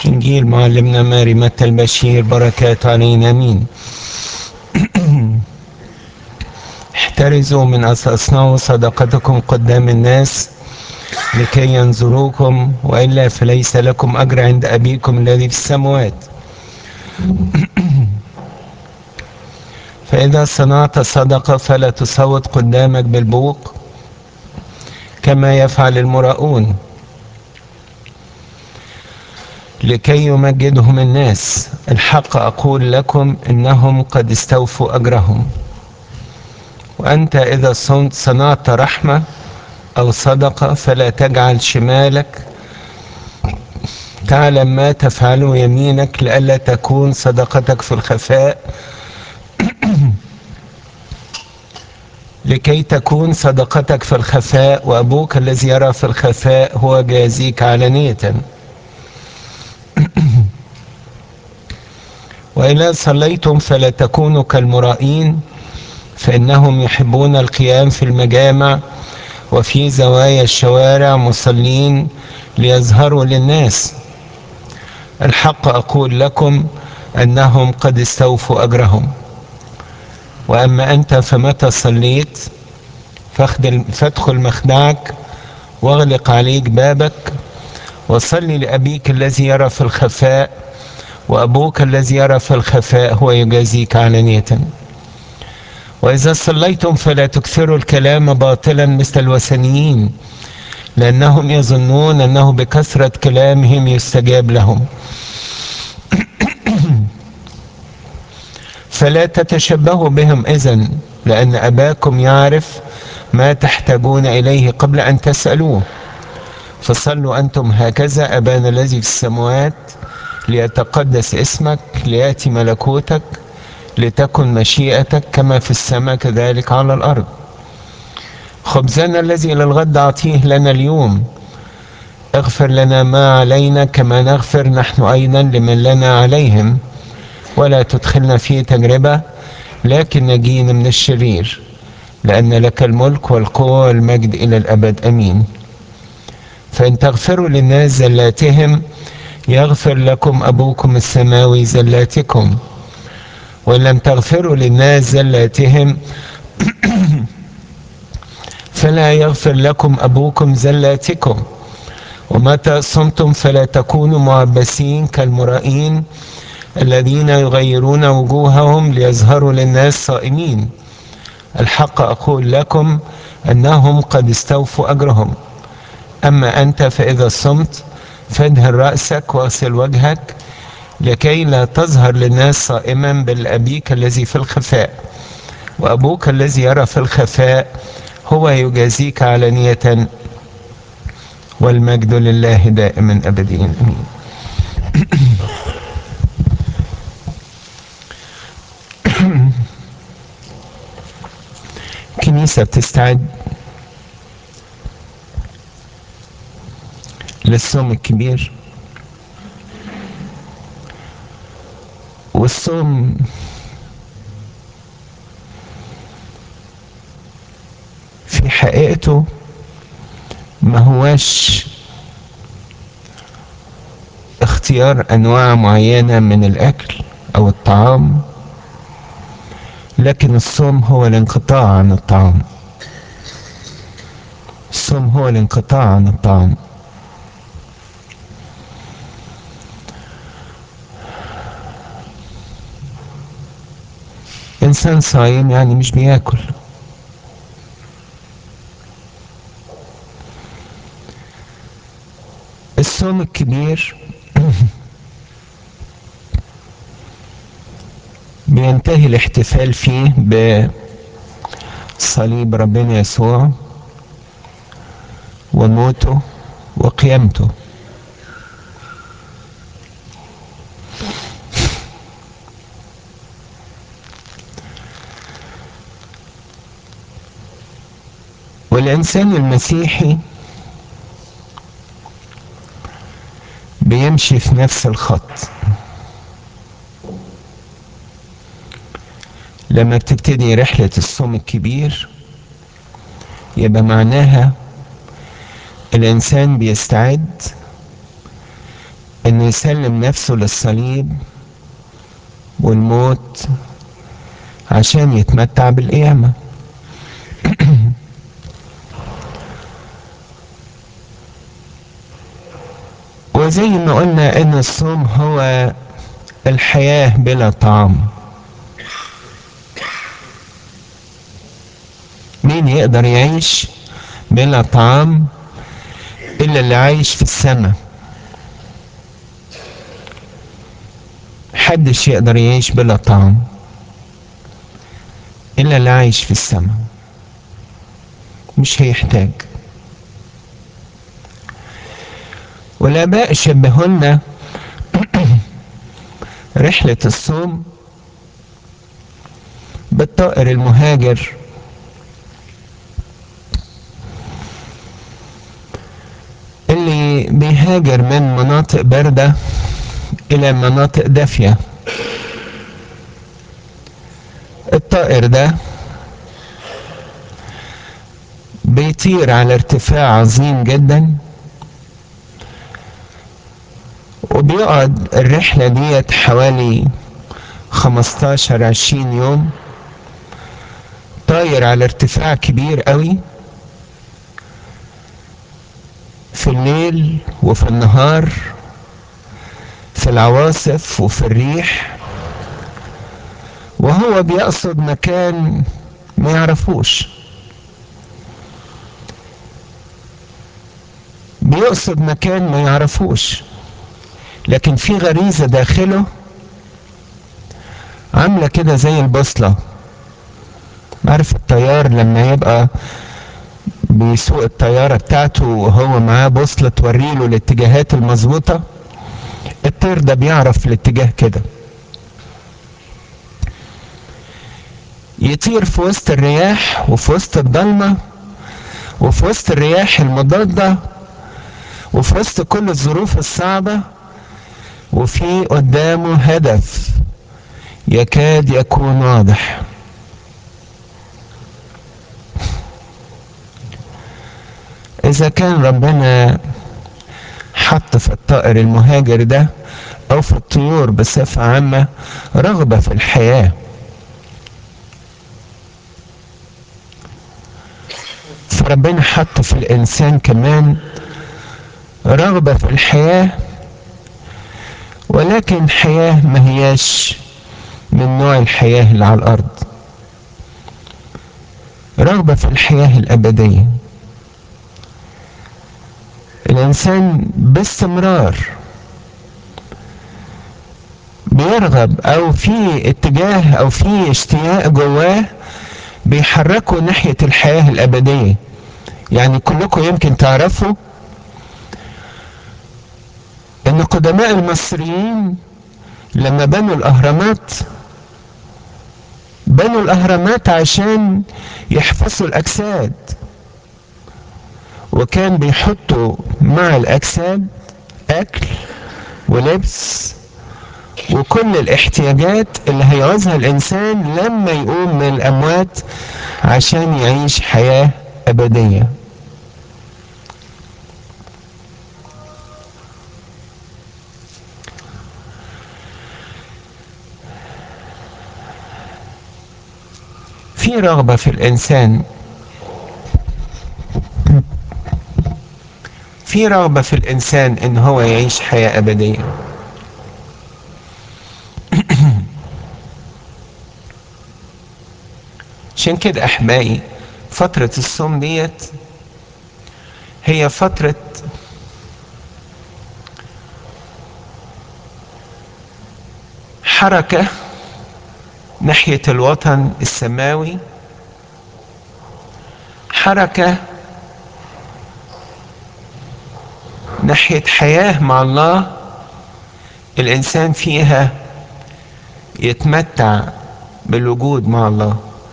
إنجيل معلمنا ماري متى البشير بركات علينا مين احترزوا من أن تصنعوا صدقتكم قدام الناس لكي ينظروكم وإلا فليس لكم أجر عند أبيكم الذي في السماوات فإذا صنعت صدقة فلا تصوت قدامك بالبوق كما يفعل المراؤون لكي يمجدهم الناس الحق أقول لكم إنهم قد استوفوا أجرهم وأنت إذا صنعت رحمة أو صدقة فلا تجعل شمالك تعلم ما تفعله يمينك لئلا تكون صدقتك في الخفاء لكي تكون صدقتك في الخفاء وأبوك الذي يرى في الخفاء هو جازيك علانية وإذا صليتم فلا تكونوا كالمرائين فإنهم يحبون القيام في المجامع وفي زوايا الشوارع مصلين ليظهروا للناس الحق أقول لكم أنهم قد استوفوا أجرهم وأما أنت فمتى صليت فادخل مخدعك واغلق عليك بابك وصلي لأبيك الذي يرى في الخفاء وأبوك الذي يرى في الخفاء هو يجازيك علانية وإذا صليتم فلا تكثروا الكلام باطلا مثل الوثنيين لأنهم يظنون أنه بكثرة كلامهم يستجاب لهم فلا تتشبهوا بهم إذن لأن أباكم يعرف ما تحتاجون إليه قبل أن تسألوه فصلوا أنتم هكذا أبانا الذي في السماوات ليتقدس اسمك ليأتي ملكوتك لتكن مشيئتك كما في السماء كذلك على الأرض خبزنا الذي إلى الغد أعطيه لنا اليوم اغفر لنا ما علينا كما نغفر نحن أيضا لمن لنا عليهم ولا تدخلنا في تجربة لكن نجينا من الشرير لأن لك الملك والقوة والمجد إلى الأبد أمين فإن تغفروا للناس زلاتهم يغفر لكم أبوكم السماوي زلاتكم وإن لم تغفروا للناس زلاتهم فلا يغفر لكم أبوكم زلاتكم ومتى صمتم فلا تكونوا معبسين كالمرائين الذين يغيرون وجوههم ليظهروا للناس صائمين الحق أقول لكم أنهم قد استوفوا أجرهم أما أنت فإذا صمت فادهن رأسك واغسل وجهك لكي لا تظهر للناس صائما بل أبيك الذي في الخفاء وأبوك الذي يرى في الخفاء هو يجازيك علانية والمجد لله دائما أبديا أمين كنيسة بتستعد للصوم الكبير والصوم في حقيقته ما هواش اختيار انواع معينه من الاكل او الطعام لكن الصوم هو الانقطاع عن الطعام الصوم هو الانقطاع عن الطعام انسان صايم يعني مش بياكل الصوم الكبير بينتهي الاحتفال فيه بصليب ربنا يسوع وموته وقيامته والإنسان المسيحي بيمشي في نفس الخط لما بتبتدي رحلة الصوم الكبير يبقى معناها الإنسان بيستعد إنه يسلم نفسه للصليب والموت عشان يتمتع بالقيامة وزي ما قلنا ان الصوم هو الحياة بلا طعام مين يقدر يعيش بلا طعام الا اللي عايش في السماء محدش يقدر يعيش بلا طعام الا اللي عايش في السماء مش هيحتاج والاباء شبهوا لنا رحلة الصوم بالطائر المهاجر اللي بيهاجر من مناطق باردة إلى مناطق دافية الطائر ده بيطير على ارتفاع عظيم جدا وبيقعد الرحلة ديت حوالي 15 20 يوم طاير على ارتفاع كبير قوي في الليل وفي النهار في العواصف وفي الريح وهو بيقصد مكان ما يعرفوش بيقصد مكان ما يعرفوش لكن في غريزة داخله عاملة كده زي البوصلة عارف الطيار لما يبقى بيسوق الطيارة بتاعته وهو معاه بوصلة توريله الاتجاهات المظبوطة الطير ده بيعرف الاتجاه كده يطير في وسط الرياح وفي وسط الضلمة وفي وسط الرياح المضادة وفي وسط كل الظروف الصعبة وفي قدامه هدف يكاد يكون واضح إذا كان ربنا حط في الطائر المهاجر ده أو في الطيور بصفة عامة رغبة في الحياة فربنا حط في الإنسان كمان رغبة في الحياة ولكن حياة ما هياش من نوع الحياة اللي على الأرض رغبة في الحياة الأبدية الإنسان باستمرار بيرغب أو في اتجاه أو في اشتياق جواه بيحركه ناحية الحياة الأبدية يعني كلكم يمكن تعرفوا ان قدماء المصريين لما بنوا الاهرامات بنوا الاهرامات عشان يحفظوا الاجساد وكان بيحطوا مع الاجساد اكل ولبس وكل الاحتياجات اللي هيعوزها الانسان لما يقوم من الاموات عشان يعيش حياه ابديه في رغبة في الإنسان في رغبة في الإنسان إن هو يعيش حياة أبدية عشان كده أحبائي فترة الصوم ديت هي فترة حركة ناحية الوطن السماوي حركة ناحية حياة مع الله الإنسان فيها يتمتع بالوجود مع الله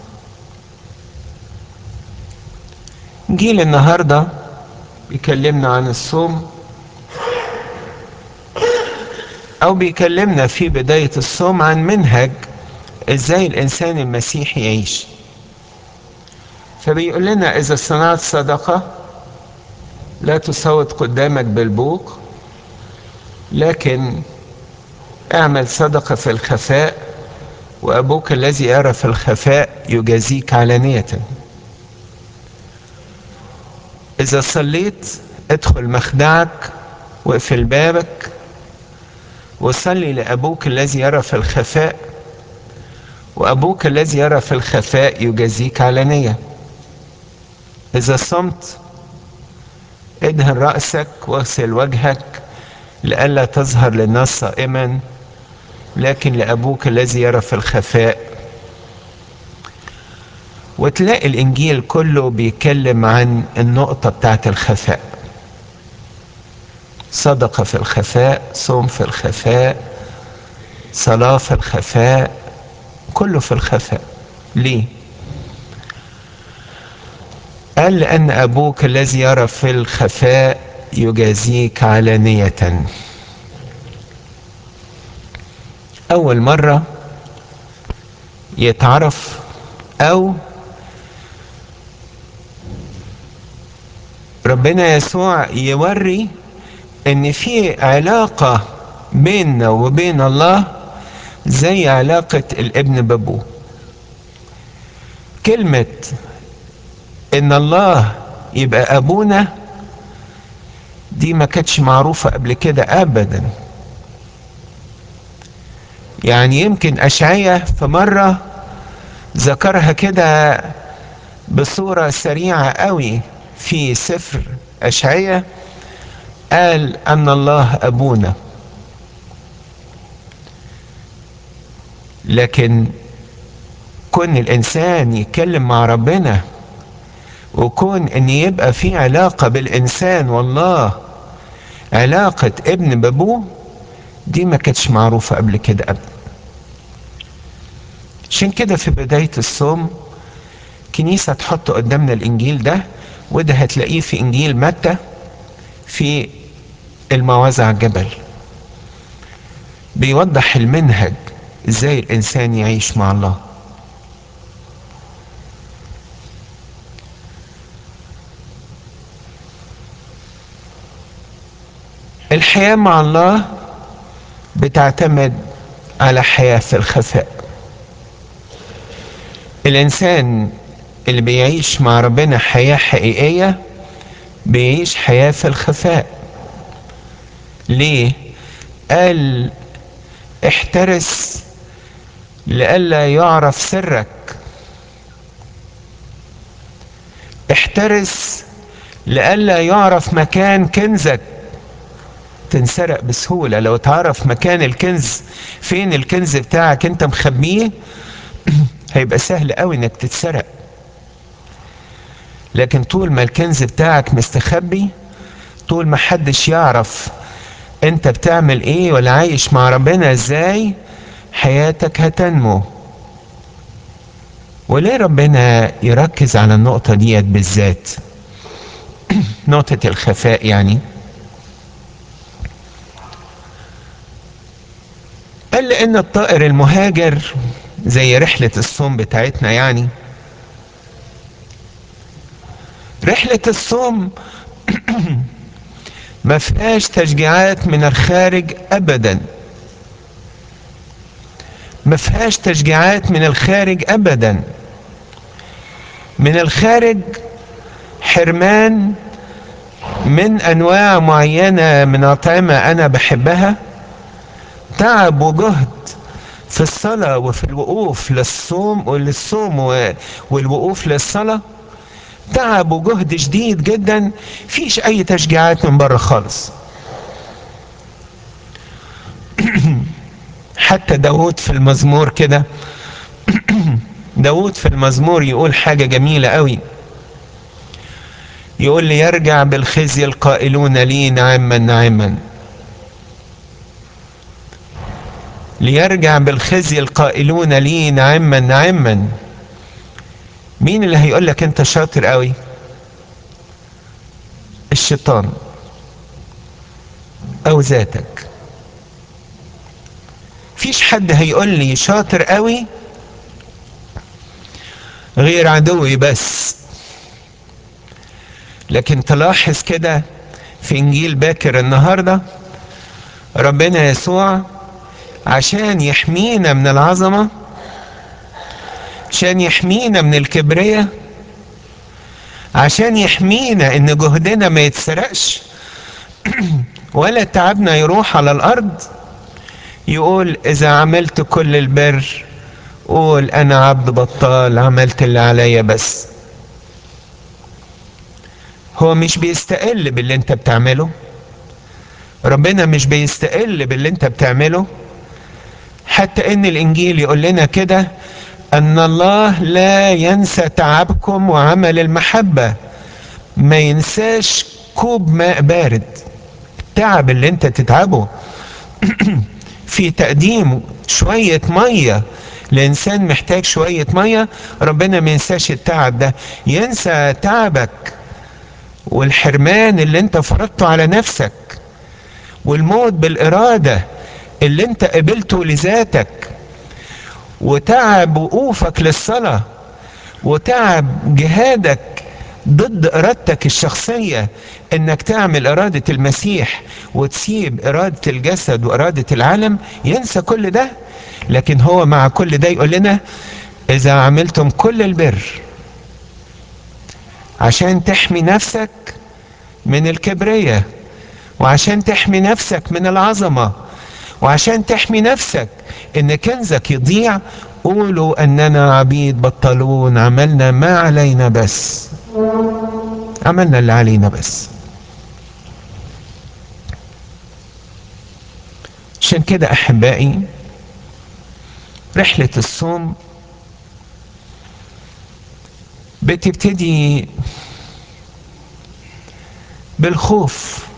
جيل النهاردة بيكلمنا عن الصوم أو بيكلمنا في بداية الصوم عن منهج ازاي الانسان المسيحي يعيش فبيقول لنا اذا صنعت صدقه لا تصوت قدامك بالبوق لكن اعمل صدقة في الخفاء وأبوك الذي يرى في الخفاء يجازيك علانية إذا صليت ادخل مخدعك واقفل بابك وصلي لأبوك الذي يرى في الخفاء وأبوك الذي يرى في الخفاء يجازيك علانية إذا صمت ادهن رأسك واغسل وجهك لئلا تظهر للناس صائما لكن لأبوك الذي يرى في الخفاء وتلاقي الإنجيل كله بيتكلم عن النقطة بتاعت الخفاء صدقة في الخفاء صوم في الخفاء صلاة في الخفاء كله في الخفاء ليه قال لأن أبوك الذي يرى في الخفاء يجازيك علانية أول مرة يتعرف أو ربنا يسوع يوري ان في علاقة بيننا وبين الله زي علاقة الابن بابوه كلمة ان الله يبقى ابونا دي ما كانتش معروفة قبل كده ابدا يعني يمكن اشعية في مرة ذكرها كده بصورة سريعة قوي في سفر اشعية قال ان الله ابونا لكن كون الانسان يتكلم مع ربنا وكون ان يبقى في علاقة بالانسان والله علاقة ابن بابوه دي ما كانتش معروفة قبل كده ابدا عشان كده في بداية الصوم كنيسة تحط قدامنا الانجيل ده وده هتلاقيه في انجيل متى في الموعظة على الجبل بيوضح المنهج ازاي الانسان يعيش مع الله الحياة مع الله بتعتمد على حياة في الخفاء الانسان اللي بيعيش مع ربنا حياة حقيقية بيعيش حياة في الخفاء ليه قال احترس لئلا يعرف سرك احترس لئلا يعرف مكان كنزك تنسرق بسهولة لو تعرف مكان الكنز فين الكنز بتاعك انت مخبيه هيبقى سهل قوي انك تتسرق لكن طول ما الكنز بتاعك مستخبي طول ما حدش يعرف انت بتعمل ايه ولا عايش مع ربنا ازاي حياتك هتنمو وليه ربنا يركز على النقطة ديت بالذات نقطة الخفاء يعني قال لأن الطائر المهاجر زي رحلة الصوم بتاعتنا يعني رحلة الصوم ما فيهاش تشجيعات من الخارج أبدا ما فيهاش تشجيعات من الخارج أبدا من الخارج حرمان من أنواع معينة من أطعمة أنا بحبها تعب وجهد في الصلاة وفي الوقوف للصوم وللصوم والوقوف للصلاة تعب وجهد شديد جدا فيش أي تشجيعات من بره خالص حتى داود في المزمور كده داود في المزمور يقول حاجة جميلة قوي يقول لي يرجع بالخزي القائلون لي نعما نعما ليرجع بالخزي القائلون لي نعما نعما مين اللي هيقول لك انت شاطر قوي الشيطان او ذاتك فيش حد هيقول لي شاطر قوي غير عدوي بس لكن تلاحظ كده في انجيل باكر النهارده ربنا يسوع عشان يحمينا من العظمة عشان يحمينا من الكبرية عشان يحمينا ان جهدنا ما يتسرقش ولا تعبنا يروح على الارض يقول اذا عملت كل البر قول انا عبد بطال عملت اللي عليا بس هو مش بيستقل باللي انت بتعمله ربنا مش بيستقل باللي انت بتعمله حتى ان الانجيل يقول لنا كده ان الله لا ينسى تعبكم وعمل المحبة ما ينساش كوب ماء بارد التعب اللي انت تتعبه في تقديم شوية مية لإنسان محتاج شوية مية ربنا ما ينساش التعب ده ينسى تعبك والحرمان اللي انت فرضته على نفسك والموت بالإرادة اللي انت قبلته لذاتك وتعب وقوفك للصلاة وتعب جهادك ضد ارادتك الشخصية انك تعمل ارادة المسيح وتسيب ارادة الجسد وارادة العالم ينسى كل ده لكن هو مع كل ده يقول لنا اذا عملتم كل البر عشان تحمي نفسك من الكبرية وعشان تحمي نفسك من العظمة وعشان تحمي نفسك ان كنزك يضيع قولوا اننا عبيد بطلون عملنا ما علينا بس عملنا اللي علينا بس عشان كده احبائي رحلة الصوم بتبتدي بالخوف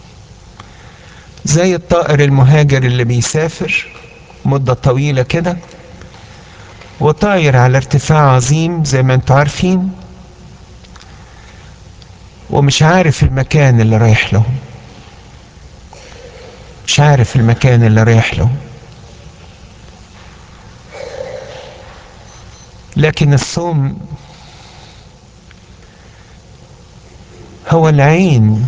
زي الطائر المهاجر اللي بيسافر مدة طويلة كده وطاير على ارتفاع عظيم زي ما انتوا عارفين ومش عارف المكان اللي رايح له مش عارف المكان اللي رايح له لكن الصوم هو العين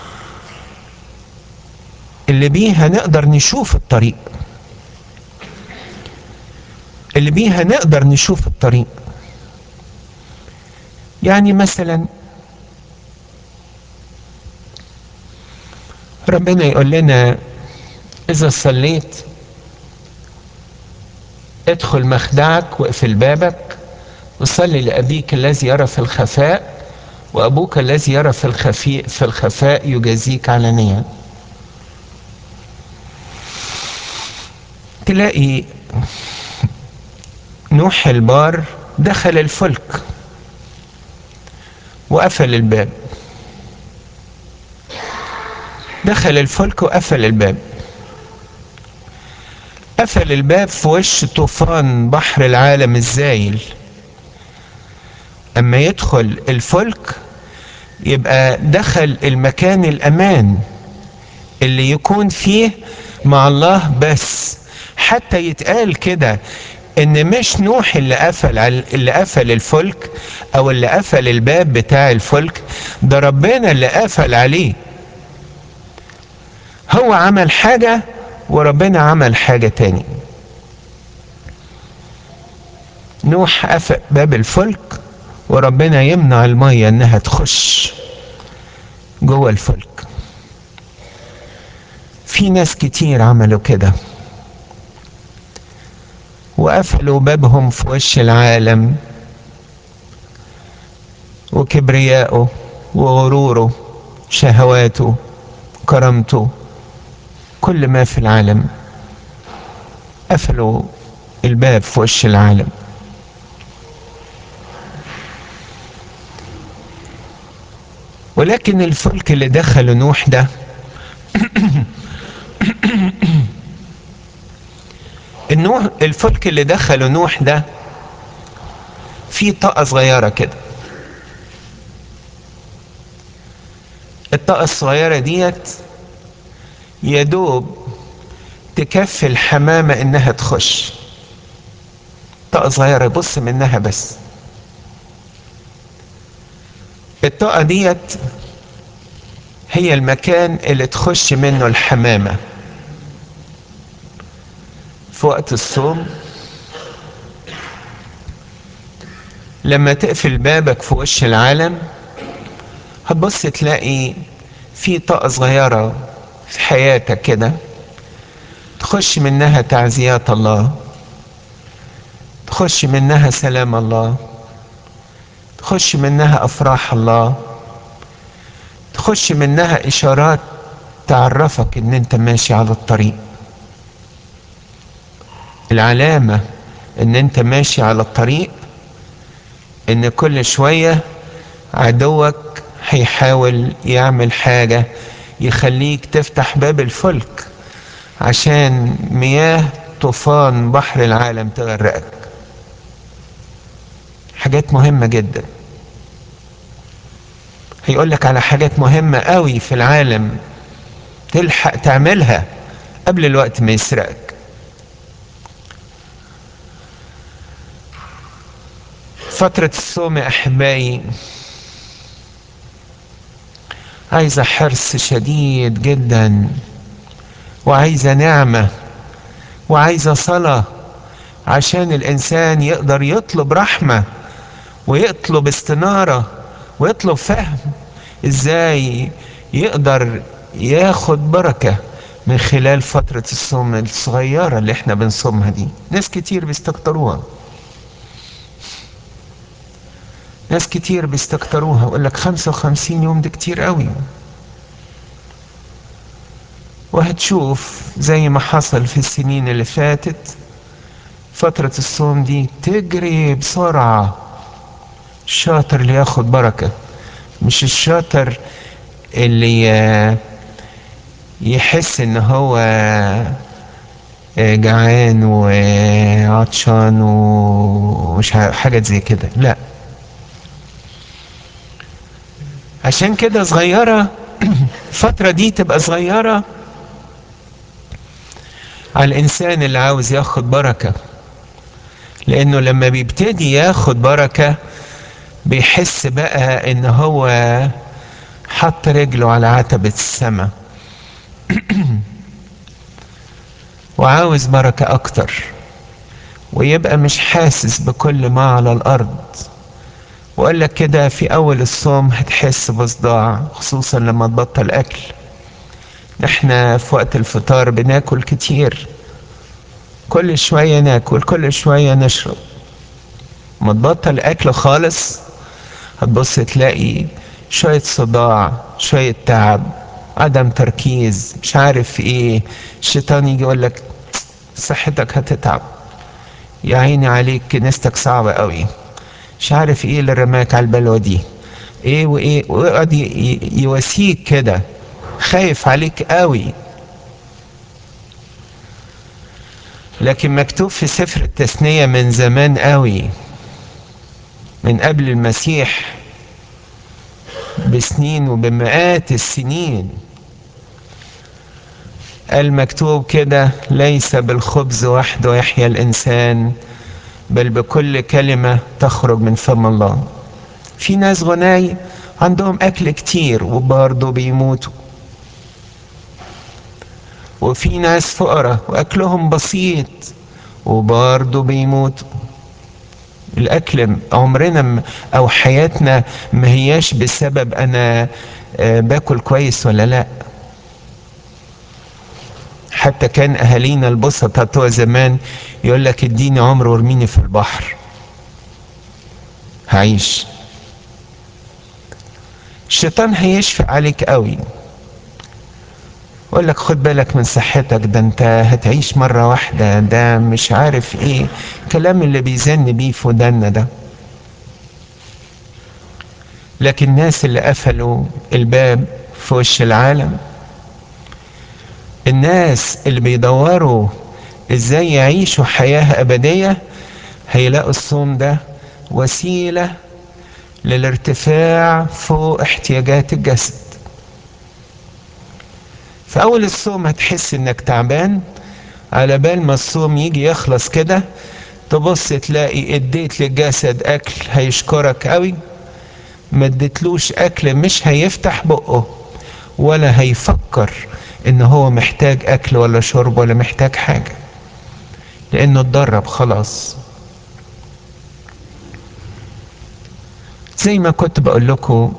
اللي بيها نقدر نشوف الطريق اللي بيها نقدر نشوف الطريق يعني مثلا ربنا يقول لنا اذا صليت ادخل مخدعك واقفل بابك وصلي لابيك الذي يرى في الخفاء وابوك الذي يرى في الخفي في الخفاء يجازيك علانيا تلاقي نوح البار دخل الفلك وقفل الباب دخل الفلك وقفل الباب قفل الباب في وش طوفان بحر العالم الزايل اما يدخل الفلك يبقى دخل المكان الامان اللي يكون فيه مع الله بس حتى يتقال كده ان مش نوح اللي قفل اللي قفل الفلك او اللي قفل الباب بتاع الفلك ده ربنا اللي قفل عليه هو عمل حاجة وربنا عمل حاجة تاني نوح قفل باب الفلك وربنا يمنع المية انها تخش جوه الفلك في ناس كتير عملوا كده وقفلوا بابهم في وش العالم وكبرياءه وغروره شهواته كرامته كل ما في العالم قفلوا الباب في وش العالم ولكن الفلك اللي دخله نوح ده النوح الفلك اللي دخله نوح ده فيه طاقة صغيرة كده الطاقة الصغيرة ديت يا دوب تكفي الحمامة انها تخش طاقة صغيرة يبص منها بس الطاقة ديت هي المكان اللي تخش منه الحمامة في وقت الصوم لما تقفل بابك في وش العالم هتبص تلاقي في طاقة صغيرة في حياتك كده تخش منها تعزيات الله تخش منها سلام الله تخش منها افراح الله تخش منها اشارات تعرفك ان انت ماشي على الطريق العلامة ان انت ماشي على الطريق ان كل شوية عدوك هيحاول يعمل حاجة يخليك تفتح باب الفلك عشان مياه طوفان بحر العالم تغرقك حاجات مهمة جدا هيقول لك على حاجات مهمة قوي في العالم تلحق تعملها قبل الوقت ما يسرقك فترة الصوم يا أحبائي عايزة حرص شديد جدا وعايزة نعمة وعايزة صلاة عشان الإنسان يقدر يطلب رحمة ويطلب استنارة ويطلب فهم إزاي يقدر ياخد بركة من خلال فترة الصوم الصغيرة اللي احنا بنصومها دي ناس كتير بيستكتروها ناس كتير بيستكتروها ويقول لك 55 يوم ده كتير قوي وهتشوف زي ما حصل في السنين اللي فاتت فترة الصوم دي تجري بسرعة الشاطر اللي ياخد بركة مش الشاطر اللي يحس ان هو جعان وعطشان ومش حاجات زي كده لا عشان كده صغيرة الفترة دي تبقى صغيرة على الإنسان اللي عاوز ياخد بركة لأنه لما بيبتدي ياخد بركة بيحس بقى إن هو حط رجله على عتبة السماء وعاوز بركة أكتر ويبقى مش حاسس بكل ما على الأرض وقال لك كده في أول الصوم هتحس بصداع خصوصا لما تبطل أكل احنا في وقت الفطار بناكل كتير كل شوية ناكل كل شوية نشرب ما تبطل أكل خالص هتبص تلاقي شوية صداع شوية تعب عدم تركيز مش عارف ايه الشيطان يجي يقول لك صحتك هتتعب يا عيني عليك كنيستك صعبة قوي مش عارف ايه اللي رماك على البلوة دي ايه وايه ويقعد يواسيك كده خايف عليك قوي لكن مكتوب في سفر التثنية من زمان قوي من قبل المسيح بسنين وبمئات السنين المكتوب كده ليس بالخبز وحده يحيا الإنسان بل بكل كلمة تخرج من فم الله في ناس غناي عندهم أكل كتير وبرضه بيموتوا وفي ناس فقراء وأكلهم بسيط وبرضه بيموتوا الأكل عمرنا أو حياتنا ما هياش بسبب أنا باكل كويس ولا لأ حتى كان أهالينا البسطة بتوع زمان يقول لك اديني عمر وارميني في البحر هعيش الشيطان هيشفق عليك قوي يقول لك خد بالك من صحتك ده انت هتعيش مرة واحدة ده مش عارف ايه الكلام اللي بيزن بيه في ودنا ده لكن الناس اللي قفلوا الباب في وش العالم الناس اللي بيدوروا ازاي يعيشوا حياة ابدية هيلاقوا الصوم ده وسيلة للارتفاع فوق احتياجات الجسد في اول الصوم هتحس انك تعبان على بال ما الصوم يجي يخلص كده تبص تلاقي اديت للجسد اكل هيشكرك قوي ما اديتلوش اكل مش هيفتح بقه ولا هيفكر ان هو محتاج اكل ولا شرب ولا محتاج حاجه لانه اتدرب خلاص زي ما كنت بقول لكم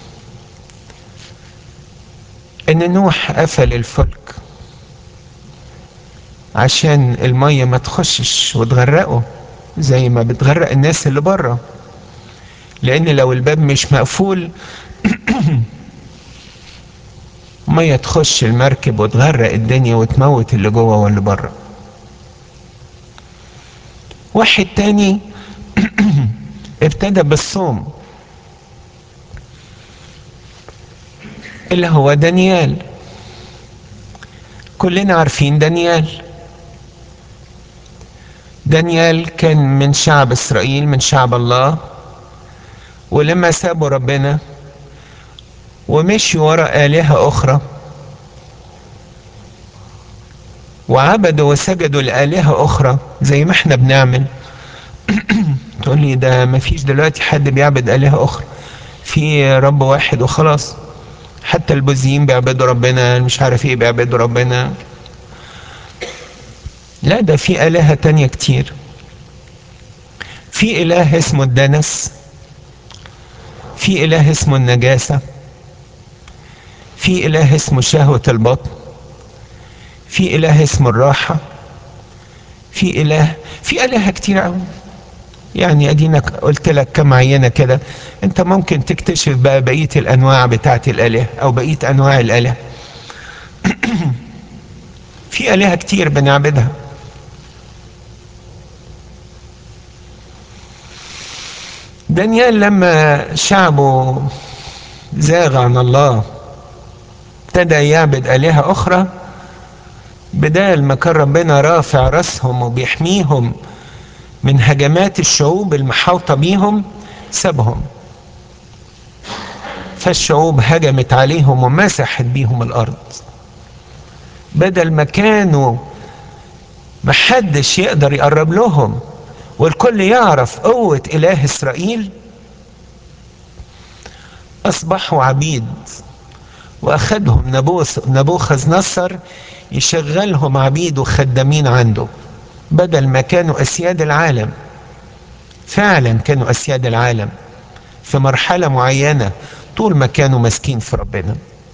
ان نوح قفل الفلك عشان المية ما تخشش وتغرقه زي ما بتغرق الناس اللي بره لان لو الباب مش مقفول مية تخش المركب وتغرق الدنيا وتموت اللي جوه واللي بره واحد تاني ابتدى بالصوم اللي هو دانيال كلنا عارفين دانيال دانيال كان من شعب اسرائيل من شعب الله ولما سابوا ربنا ومشي وراء آلهة أخرى وعبدوا وسجدوا لآلهة أخرى زي ما احنا بنعمل تقول لي ده ما فيش دلوقتي حد بيعبد آلهة أخرى في رب واحد وخلاص حتى البوذيين بيعبدوا ربنا مش عارف ايه بيعبدوا ربنا لا ده في آلهة تانية كتير في إله اسمه الدنس في إله اسمه النجاسة في إله اسمه شهوة البطن في إله اسمه الراحة في إله في آلهة كتير قوي يعني ادينا قلت لك كم عينة كده انت ممكن تكتشف بقى بقية الانواع بتاعت الالهة او بقية انواع الالهة في الهة كتير بنعبدها دانيال لما شعبه زاغ عن الله ابتدى يعبد آلهة أخرى بدال ما كان ربنا رافع راسهم وبيحميهم من هجمات الشعوب المحاوطة بيهم سابهم فالشعوب هجمت عليهم ومسحت بيهم الأرض بدل ما كانوا محدش يقدر يقرب لهم والكل يعرف قوة إله إسرائيل أصبحوا عبيد وأخدهم نبوث نبوخذ نصر يشغلهم عبيد وخدامين عنده بدل ما كانوا أسياد العالم فعلا كانوا أسياد العالم في مرحلة معينة طول ما كانوا ماسكين في ربنا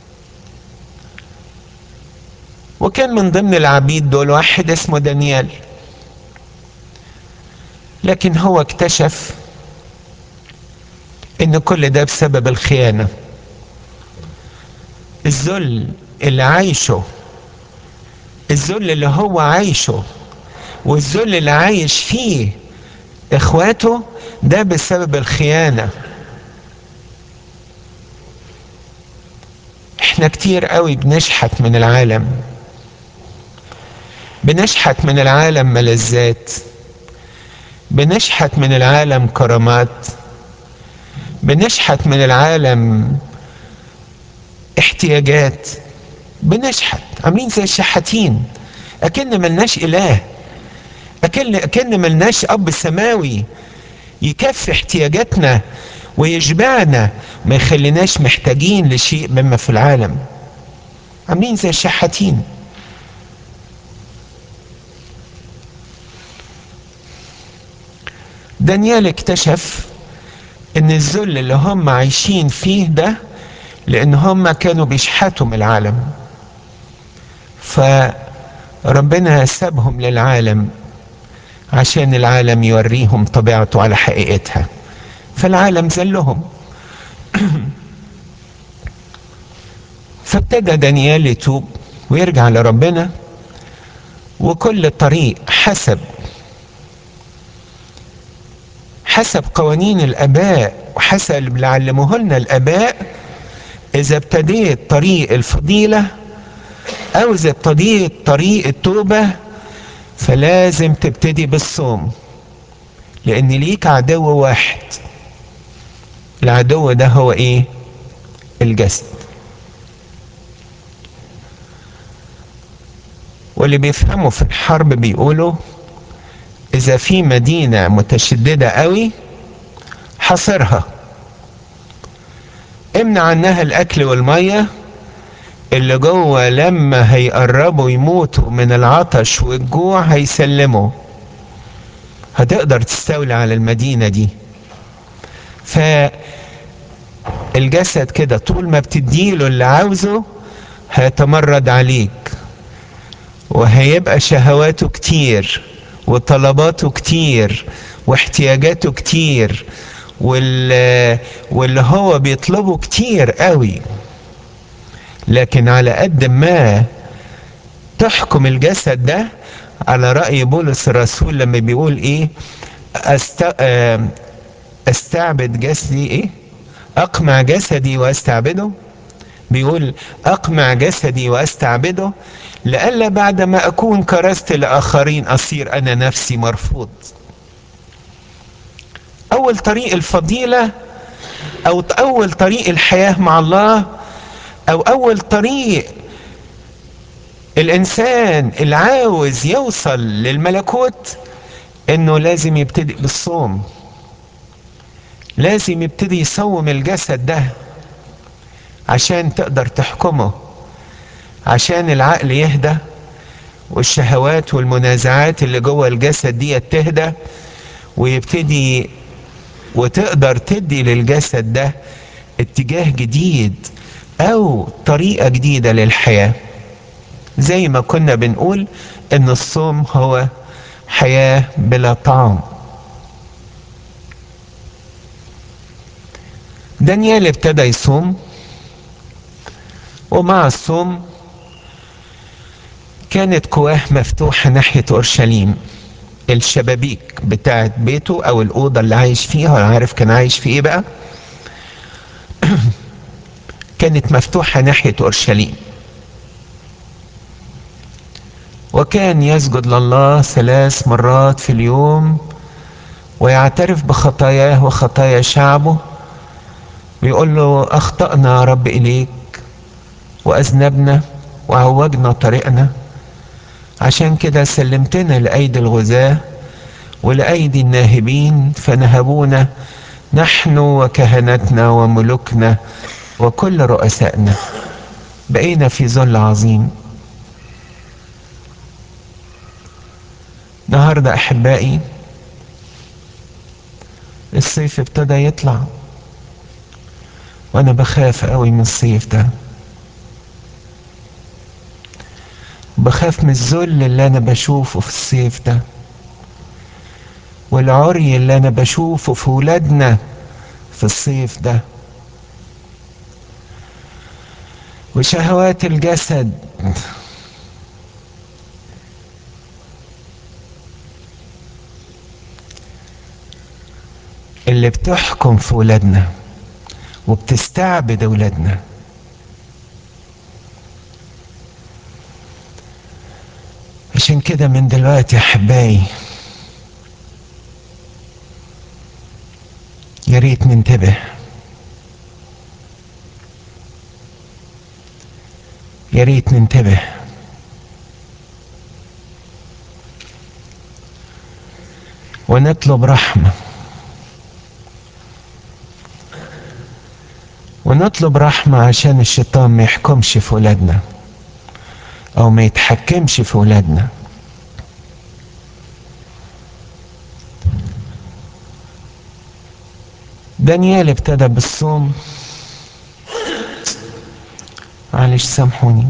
وكان من ضمن العبيد دول واحد اسمه دانيال لكن هو اكتشف ان كل ده بسبب الخيانة الذل اللي عايشه الذل اللي هو عايشه والذل اللي عايش فيه اخواته ده بسبب الخيانة احنا كتير قوي بنشحت من العالم بنشحت من العالم ملذات بنشحت من العالم كرامات بنشحت من العالم احتياجات بنشحت عاملين زي الشحاتين اكن ملناش اله اكن اكن ملناش اب سماوي يكفي احتياجاتنا ويشبعنا ما يخليناش محتاجين لشيء مما في العالم عاملين زي الشحاتين دانيال اكتشف ان الذل اللي هم عايشين فيه ده لان هم كانوا بيشحتوا من العالم فربنا سابهم للعالم عشان العالم يوريهم طبيعته على حقيقتها فالعالم ذلهم فابتدى دانيال يتوب ويرجع لربنا وكل طريق حسب حسب قوانين الاباء وحسب اللي علموه لنا الاباء اذا ابتديت طريق الفضيله او اذا ابتديت طريق التوبه فلازم تبتدي بالصوم لان ليك عدو واحد العدو ده هو ايه الجسد واللي بيفهموا في الحرب بيقولوا اذا في مدينة متشددة قوي حاصرها امنع عنها الاكل والمية اللي جوه لما هيقربوا يموتوا من العطش والجوع هيسلموا هتقدر تستولي على المدينة دي فالجسد كده طول ما بتديله اللي عاوزه هيتمرد عليك وهيبقى شهواته كتير وطلباته كتير واحتياجاته كتير واللي, واللي هو بيطلبه كتير قوي لكن على قد ما تحكم الجسد ده على رأي بولس الرسول لما بيقول ايه أست... استعبد جسدي ايه اقمع جسدي واستعبده بيقول اقمع جسدي واستعبده لئلا بعد ما اكون كرست لاخرين اصير انا نفسي مرفوض اول طريق الفضيله او اول طريق الحياه مع الله او اول طريق الانسان اللي عاوز يوصل للملكوت انه لازم يبتدئ بالصوم لازم يبتدي يصوم الجسد ده عشان تقدر تحكمه عشان العقل يهدى والشهوات والمنازعات اللي جوه الجسد دي تهدى ويبتدي وتقدر تدي للجسد ده اتجاه جديد او طريقة جديدة للحياة زي ما كنا بنقول ان الصوم هو حياة بلا طعام دانيال ابتدى يصوم ومع الصوم كانت قواه مفتوحة ناحية أورشليم الشبابيك بتاعت بيته أو الأوضة اللي عايش فيها أنا عارف كان عايش في إيه بقى كانت مفتوحة ناحية أورشليم وكان يسجد لله ثلاث مرات في اليوم ويعترف بخطاياه وخطايا شعبه ويقول له أخطأنا يا رب إليك وأذنبنا وعوجنا طريقنا عشان كده سلمتنا لأيدي الغزاة ولأيدي الناهبين فنهبونا نحن وكهنتنا وملوكنا وكل رؤسائنا بقينا في ذل عظيم النهارده احبائي الصيف ابتدى يطلع وانا بخاف قوي من الصيف ده بخاف من الذل اللي انا بشوفه في الصيف ده والعري اللي انا بشوفه في ولادنا في الصيف ده وشهوات الجسد اللي بتحكم في ولادنا وبتستعبد ولادنا عشان كده من دلوقتي يا احبائي يا ريت ننتبه يا ريت ننتبه ونطلب رحمه ونطلب رحمة عشان الشيطان ما يحكمش في ولادنا أو ما يتحكمش في ولادنا دانيال ابتدى بالصوم معلش سامحوني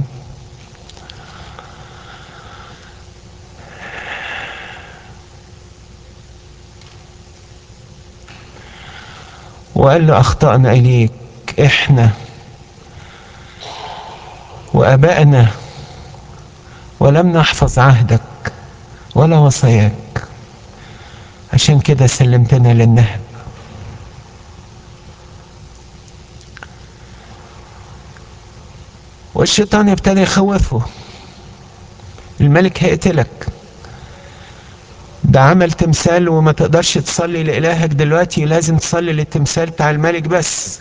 وقال له أخطأنا إليك احنا وابائنا ولم نحفظ عهدك ولا وصاياك عشان كده سلمتنا للنهب والشيطان ابتدى يخوفه الملك هيقتلك ده عمل تمثال وما تقدرش تصلي لإلهك دلوقتي لازم تصلي للتمثال بتاع الملك بس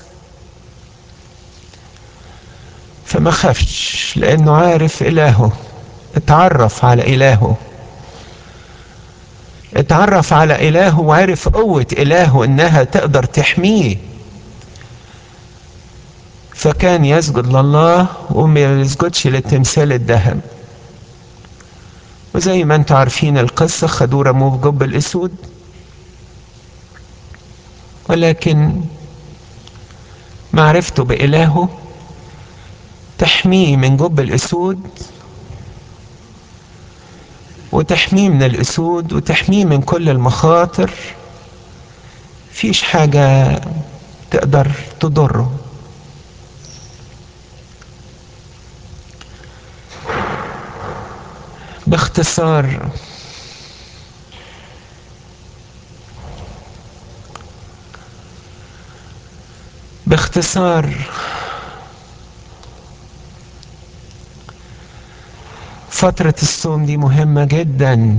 فما خافش لانه عارف الهه اتعرف على الهه اتعرف على الهه وعرف قوة الهه انها تقدر تحميه فكان يسجد لله وما يسجدش للتمثال الذهب وزي ما انتم عارفين القصة خدوه رموه في جب الأسود ولكن معرفته بإلهه تحميه من جب الأسود وتحميه من الأسود وتحميه من كل المخاطر فيش حاجة تقدر تضره باختصار باختصار فترة الصوم دي مهمة جدا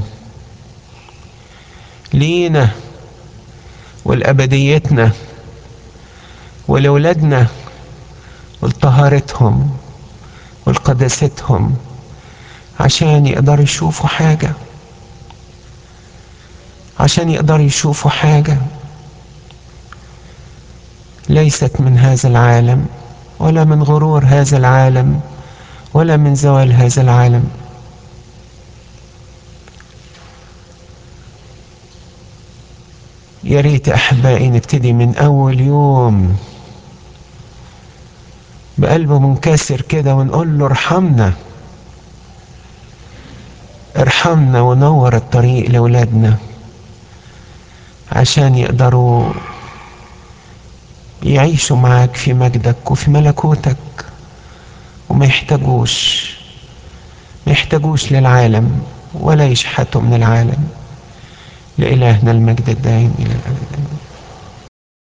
لينا ولأبديتنا ولولادنا ولطهارتهم ولقداستهم عشان يقدروا يشوفوا حاجة عشان يقدروا يشوفوا حاجة ليست من هذا العالم ولا من غرور هذا العالم ولا من زوال هذا العالم يا ريت احبائي نبتدي من اول يوم بقلب منكسر كده ونقول له ارحمنا ارحمنا ونور الطريق لاولادنا عشان يقدروا يعيشوا معاك في مجدك وفي ملكوتك وما يحتاجوش ما يحتاجوش للعالم ولا يشحتوا من العالم لإلهنا المجد الدائم إلى الأبد